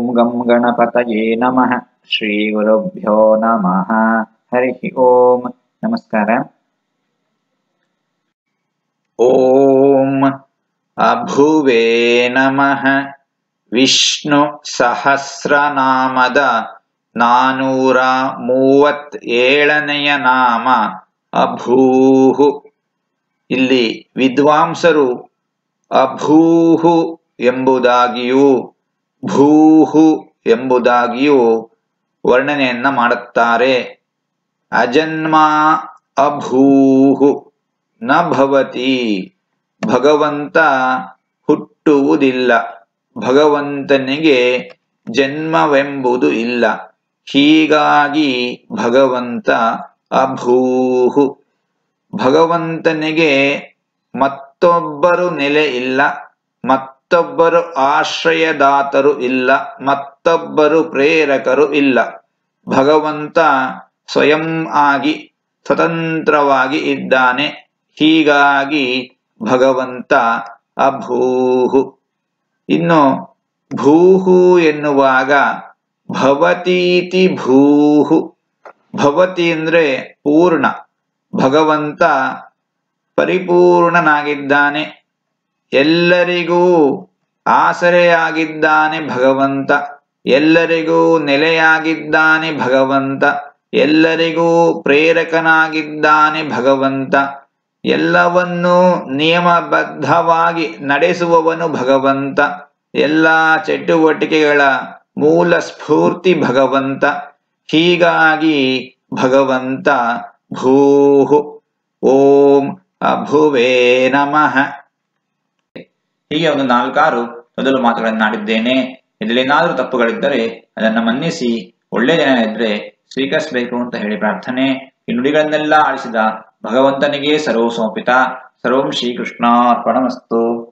ಗಂ ಗಣಪತಯೇ ನಮಃ ಶ್ರೀ ಗುರುಭ್ಯೋ ನಮಃ ಹರಿ ಓಂ ನಮಸ್ಕಾರ ಓಂ ಅಭುವೇ ನಮಃ ವಿಷ್ಣು ಸಹಸ್ರನಾಮದ ನಾನೂರ ಮೂವತ್ತೇಳನೆಯ ನಾಮ ಅಭೂಹು ಇಲ್ಲಿ ವಿದ್ವಾಂಸರು ಅಭೂಹು ಎಂಬುದಾಗಿಯೂ ಭೂಹು ಎಂಬುದಾಗಿಯೂ ವರ್ಣನೆಯನ್ನ ಮಾಡುತ್ತಾರೆ ಅಜನ್ಮ ಅಭೂಹು ನ ಭವತಿ ಭಗವಂತ ಹುಟ್ಟುವುದಿಲ್ಲ ಭಗವಂತನಿಗೆ ಜನ್ಮವೆಂಬುದು ಇಲ್ಲ ಹೀಗಾಗಿ ಭಗವಂತ ಅಭೂಹು ಭಗವಂತನಿಗೆ ಮತ್ತೊಬ್ಬರು ನೆಲೆ ಇಲ್ಲ ಮತ್ತೊಬ್ಬರು ಆಶ್ರಯದಾತರು ಇಲ್ಲ ಮತ್ತೊಬ್ಬರು ಪ್ರೇರಕರು ಇಲ್ಲ ಭಗವಂತ ಸ್ವಯಂ ಆಗಿ ಸ್ವತಂತ್ರವಾಗಿ ಇದ್ದಾನೆ ಹೀಗಾಗಿ ಭಗವಂತ ಅಭೂಹು ಇನ್ನು ಭೂಹು ಎನ್ನುವಾಗ ಭವತೀತಿ ಭೂಹು ಭವತಿ ಅಂದ್ರೆ ಪೂರ್ಣ ಭಗವಂತ ಪರಿಪೂರ್ಣನಾಗಿದ್ದಾನೆ ಎಲ್ಲರಿಗೂ ಆಸರೆಯಾಗಿದ್ದಾನೆ ಭಗವಂತ ಎಲ್ಲರಿಗೂ ನೆಲೆಯಾಗಿದ್ದಾನೆ ಭಗವಂತ ಎಲ್ಲರಿಗೂ ಪ್ರೇರಕನಾಗಿದ್ದಾನೆ ಭಗವಂತ ಎಲ್ಲವನ್ನೂ ನಿಯಮಬದ್ಧವಾಗಿ ನಡೆಸುವವನು ಭಗವಂತ ಎಲ್ಲ ಚಟುವಟಿಕೆಗಳ ಮೂಲ ಸ್ಫೂರ್ತಿ ಭಗವಂತ ಹೀಗಾಗಿ ಭಗವಂತ ಭೂಹು ಓಂ ಅಭುವೇ ನಮಃ ಹೀಗೆ ಒಂದು ನಾಲ್ಕಾರು ಮೊದಲು ಮಾತುಗಳನ್ನಾಡಿದ್ದೇನೆ ಇದರಲ್ಲೇನಾದರೂ ತಪ್ಪುಗಳಿದ್ದರೆ ಅದನ್ನು ಮನ್ನಿಸಿ ಒಳ್ಳೆಯ ಜನ ಇದ್ರೆ ಸ್ವೀಕರಿಸಬೇಕು ಅಂತ ಹೇಳಿ ಪ್ರಾರ್ಥನೆ ಈ ನುಡಿಗಳನ್ನೆಲ್ಲ ಆಳಿಸಿದ ಭಗವಂತನಿಗೆ ಸರ್ವ ಸಮರ್ಪಿತ ಸರ್ವಂ ಶ್ರೀಕೃಷ್ಣಾರ್ಪಣಮಸ್ತು